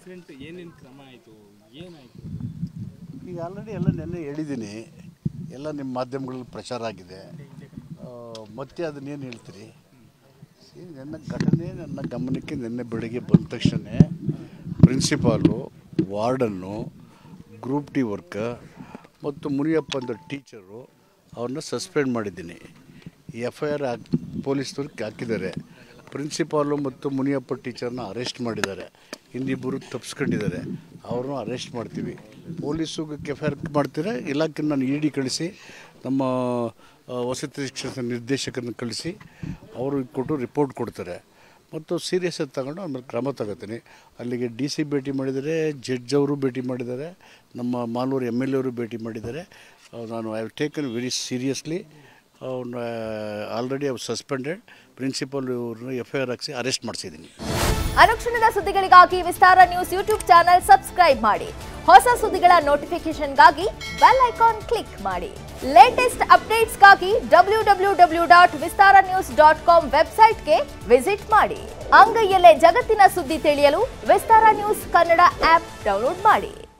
incident ಏನೇನು ಕ್ರಮ ಆಯಿತು ಏನಾಯಿತು ಈಗ ಆಲ್ರೆಡಿ ಎಲ್ಲ ನೆನ್ನೆ ಹೇಳಿದ್ದೀನಿ ಎಲ್ಲ ನಿಮ್ಮ ಮಾಧ್ಯಮಗಳಲ್ಲಿ ಪ್ರಚಾರ ಆಗಿದೆ ಆ, ಮತ್ತೆ ಅದನ್ನೇನು ಹೇಳ್ತೀರಿ See, ನನ್ನ ಘಟನೆ ನನ್ನ ಗಮನಕ್ಕೆ ನಿನ್ನೆ ಬೆಳಗ್ಗೆ ಬಂದ ತಕ್ಷಣ principal warden group D worker ಮತ್ತು ಮುನಿಯಪ್ಪ ಅಂತ ಟೀಚರು ಅವ್ರನ್ನ ಸಸ್ಪೆಂಡ್ ಮಾಡಿದ್ದೀನಿ ಎಫ್ ಐ ಆರ್ ಹಾಕಿ ಪೊಲೀಸ್ನವ್ರಿಗೆ ಹಾಕಿದ್ದಾರೆ ಪ್ರಿನ್ಸಿಪಾಲು ಮತ್ತು ಮುನಿಯಪ್ಪ ಟೀಚರ್ನ ಅರೆಸ್ಟ್ ಮಾಡಿದ್ದಾರೆ ಇನ್ನಿಬ್ಬರು ತಪ್ಪಿಸ್ಕೊಂಡಿದ್ದಾರೆ ಅವ್ರನ್ನೂ ಅರೆಸ್ಟ್ ಮಾಡ್ತೀವಿ ಪೊಲೀಸಿಗೆ ಎಫ್ ಐ ಆರ್ ಮಾಡ್ತೀರಾ ಇಲಾಖೆ ನಾನು ಇ ಡಿ ಕಳಿಸಿ ನಮ್ಮ ಆ, ವಸತಿ ಶಿಕ್ಷಣ ನಿರ್ದೇಶಕರನ್ನ ಕಳಿಸಿ ಅವರು ಕೊಟ್ಟು ರಿಪೋರ್ಟ್ ಕೊಡ್ತಾರೆ ಮತ್ತು ಸೀರಿಯಸ್ ಆಗಿ ತಗೊಂಡು ಆಮೇಲೆ ಕ್ರಮ ತಗೋತೀನಿ ಅಲ್ಲಿಗೆ ಡಿ ಸಿ ಭೇಟಿ ಮಾಡಿದ್ದಾರೆ ಜಡ್ಜ್ ಅವರು ಭೇಟಿ ಮಾಡಿದ್ದಾರೆ ನಮ್ಮ ಮಾಲೂರು ಎಮ್ ಎಲ್ ಎ ಅವರು ಭೇಟಿ ಮಾಡಿದ್ದಾರೆ ಆ, ನಾನು I have taken very seriously ಅವ್ನ ಆಲ್ರೆಡಿ ಅವ್ರು ಸಸ್ಪೆಂಡೆಡ್ ಪ್ರಿನ್ಸಿಪಲ್ ಇವ್ರನ್ನ ಎಫ್ ಐ ಆರ್ ಹಾಕ್ಸಿ ಅರೆಸ್ಟ್ ಮಾಡಿಸಿದ್ದೀನಿ ಅನುಕ್ಷಣದ ಸುದ್ದಿಗಳಿಗಾಗಿ Vistara news YouTube channel subscribe ಮಾಡಿ ಹೊಸ ಸುದ್ದಿಗಳ ನೋಟಿಫಿಕೇಶನ್ಗಾಗಿ ಬೆಲ್ ಐಕಾನ್ ಕ್ಲಿಕ್ ಮಾಡಿ ಲೇಟೆಸ್ಟ್ ಅಪ್ಡೇಟ್ಸ್ಗಾಗಿ W W W dot Vistara news dot com ವೆಬ್ಸೈಟ್ಗೆ ವಿಸಿಟ್ ಮಾಡಿ ಅಂಗೈಯಲ್ಲೇ ಜಗತ್ತಿನ ಸುದ್ದಿ ತಿಳಿಯಲು Vistara news Kannada app download ಮಾಡಿ